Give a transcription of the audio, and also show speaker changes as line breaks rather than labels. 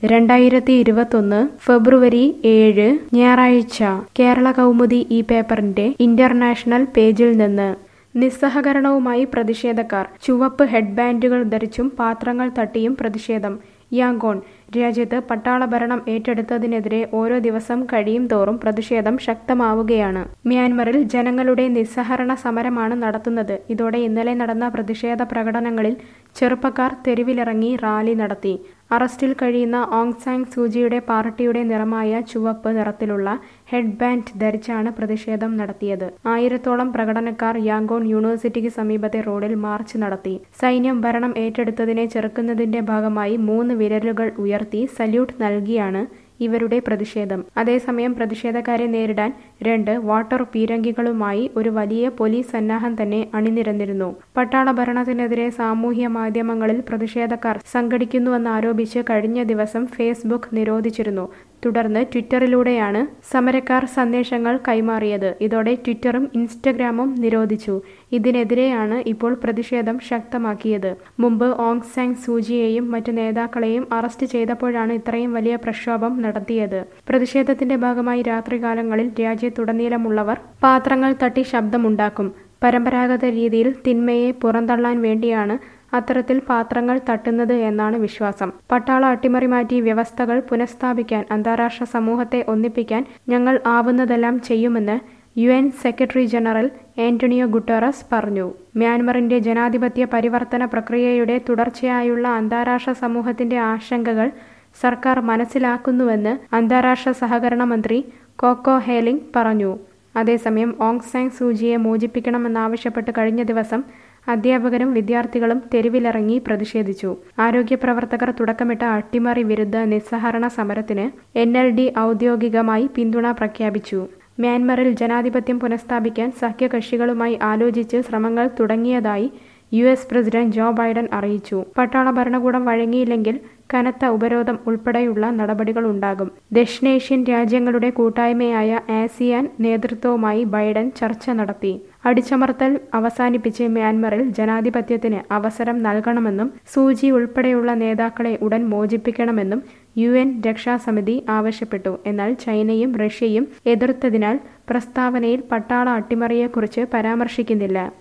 രണ്ടായിരത്തി ഇരുപത്തൊന്ന് ഫെബ്രുവരി ഏഴ് ഞായറാഴ്ച കേരള കൗമുദി ഈ പേപ്പറിന്റെ ഇന്റർനാഷണൽ പേജിൽ നിന്ന് നിസ്സഹകരണവുമായി പ്രതിഷേധക്കാർ ചുവപ്പ് ഹെഡ്ബാൻഡുകൾ ധരിച്ചും പാത്രങ്ങൾ തട്ടിയും പ്രതിഷേധം യാങ്കോൺ രാജ്യത്ത് പട്ടാള ഭരണം ഏറ്റെടുത്തതിനെതിരെ ഓരോ ദിവസം കഴിയും തോറും പ്രതിഷേധം ശക്തമാവുകയാണ് മ്യാൻമറിൽ ജനങ്ങളുടെ നിസ്സഹരണ സമരമാണ് നടത്തുന്നത് ഇതോടെ ഇന്നലെ നടന്ന പ്രതിഷേധ പ്രകടനങ്ങളിൽ ചെറുപ്പക്കാർ തെരുവിലിറങ്ങി റാലി നടത്തി അറസ്റ്റിൽ കഴിയുന്ന ഓങ് സാങ് സൂചിയുടെ പാർട്ടിയുടെ നിറമായ ചുവപ്പ് നിറത്തിലുള്ള ഹെഡ് ബാൻഡ് ധരിച്ചാണ് പ്രതിഷേധം നടത്തിയത് ആയിരത്തോളം പ്രകടനക്കാർ യാങ്കോൺ യൂണിവേഴ്സിറ്റിക്ക് സമീപത്തെ റോഡിൽ മാർച്ച് നടത്തി സൈന്യം ഭരണം ഏറ്റെടുത്തതിനെ ചെറുക്കുന്നതിന്റെ ഭാഗമായി മൂന്ന് വിരലുകൾ ഉയർത്തി സല്യൂട്ട് നൽകിയാണ് ഇവരുടെ പ്രതിഷേധം അതേസമയം പ്രതിഷേധക്കാരെ നേരിടാൻ രണ്ട് വാട്ടർ പീരങ്കികളുമായി ഒരു വലിയ പോലീസ് സന്നാഹം തന്നെ അണിനിരന്നിരുന്നു പട്ടാള ഭരണത്തിനെതിരെ സാമൂഹ്യ മാധ്യമങ്ങളിൽ പ്രതിഷേധക്കാർ സംഘടിക്കുന്നുവെന്നാരോപിച്ച് കഴിഞ്ഞ ദിവസം ഫേസ്ബുക്ക് നിരോധിച്ചിരുന്നു തുടർന്ന് ട്വിറ്ററിലൂടെയാണ് സമരക്കാർ സന്ദേശങ്ങൾ കൈമാറിയത് ഇതോടെ ട്വിറ്ററും ഇൻസ്റ്റഗ്രാമും നിരോധിച്ചു ഇതിനെതിരെയാണ് ഇപ്പോൾ പ്രതിഷേധം ശക്തമാക്കിയത് മുമ്പ് ഓങ് സാങ് സൂചിയെയും മറ്റു നേതാക്കളെയും അറസ്റ്റ് ചെയ്തപ്പോഴാണ് ഇത്രയും വലിയ പ്രക്ഷോഭം നടത്തിയത് പ്രതിഷേധത്തിന്റെ ഭാഗമായി രാത്രികാലങ്ങളിൽ രാജ്യത്തുടനീളമുള്ളവർ പാത്രങ്ങൾ തട്ടി ശബ്ദമുണ്ടാക്കും പരമ്പരാഗത രീതിയിൽ തിന്മയെ പുറന്തള്ളാൻ വേണ്ടിയാണ് അത്തരത്തിൽ പാത്രങ്ങൾ തട്ടുന്നത് എന്നാണ് വിശ്വാസം പട്ടാള അട്ടിമറി മാറ്റി വ്യവസ്ഥകൾ പുനഃസ്ഥാപിക്കാൻ അന്താരാഷ്ട്ര സമൂഹത്തെ ഒന്നിപ്പിക്കാൻ ഞങ്ങൾ ആവുന്നതെല്ലാം ചെയ്യുമെന്ന് U N secretary general Antonio Guterres പറഞ്ഞു മ്യാൻമറിന്റെ ജനാധിപത്യ പരിവർത്തന പ്രക്രിയയുടെ തുടർച്ചയായുള്ള അന്താരാഷ്ട്ര സമൂഹത്തിന്റെ ആശങ്കകൾ സർക്കാർ മനസ്സിലാക്കുന്നുവെന്ന് അന്താരാഷ്ട്ര സഹകരണ മന്ത്രി കോക്കോ ഹേലിംഗ് പറഞ്ഞു അതേസമയം ഓങ് സാങ് സൂചിയെ മോചിപ്പിക്കണമെന്നാവശ്യപ്പെട്ട് കഴിഞ്ഞ ദിവസം അധ്യാപകരും വിദ്യാർത്ഥികളും തെരുവിലിറങ്ങി പ്രതിഷേധിച്ചു ആരോഗ്യ പ്രവർത്തകർ തുടക്കമിട്ട അട്ടിമറി വിരുദ്ധ നിസ്സഹരണ സമരത്തിന് എൻ എൽ ഡി ഔദ്യോഗികമായി പിന്തുണ പ്രഖ്യാപിച്ചു മ്യാൻമറിൽ ജനാധിപത്യം പുനഃസ്ഥാപിക്കാൻ സഖ്യകക്ഷികളുമായി ആലോചിച്ച് ശ്രമങ്ങൾ തുടങ്ങിയതായി U S president Joe Biden അറിയിച്ചു പട്ടാള ഭരണകൂടം വഴങ്ങിയില്ലെങ്കിൽ കനത്ത ഉപരോധം ഉൾപ്പെടെയുള്ള നടപടികൾ ഉണ്ടാകും ദക്ഷിണേഷ്യൻ രാജ്യങ്ങളുടെ കൂട്ടായ്മയായ ആസിയാൻ നേതൃത്വവുമായി ബൈഡൻ ചർച്ച നടത്തി അടിച്ചമർത്തൽ അവസാനിപ്പിച്ച് മ്യാൻമറിൽ ജനാധിപത്യത്തിന് അവസരം നൽകണമെന്നും സൂചി ഉൾപ്പെടെയുള്ള നേതാക്കളെ ഉടൻ മോചിപ്പിക്കണമെന്നും യു എൻ രക്ഷാസമിതി ആവശ്യപ്പെട്ടു എന്നാൽ ചൈനയും റഷ്യയും എതിർത്തതിനാൽ പ്രസ്താവനയിൽ പട്ടാള അട്ടിമറിയെക്കുറിച്ച് പരാമർശിക്കുന്നില്ല